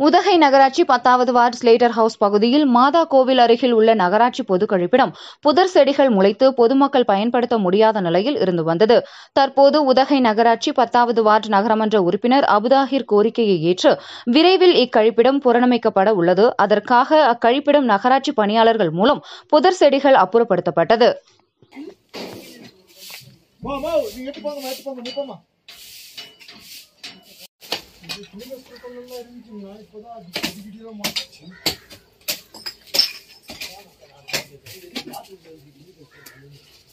உதகை நகராட்சி பத்தாவது ward Slater house பகுதியில் மாதா கோவில் அருகில் உள்ள நகராட்சி பொது கழிப்பிடம் புதர் செடிகள் முளைத்து பொதுமக்கள் பயன்படுத்த முடியாத நிலையில் இருந்து வந்தது தற்போது உதகை நகராட்சி பத்தாவது வார்டு நகரமன்ற உறுப்பினர் அபுதாகிர் கோரிக்கையை ஏற்று விரைவில் இக்கழிப்பிடம் புறணமைக்கப்பட உள்ளது அதற்காக அக்கழிப்பிடம் நகராட்சி பணியாளர்கள் மூலம் புதர் செடிகள் அப்புறப்படுத்தப்பட்டது போ போ நீங்க எட்டு போங்கம்மா எட்டு போங்க நீ போம்மா இது சின்ன ஸ்கூல்ல இருந்துச்சுங்க இப்போதான் அது குடி குடியா மாறிச்சு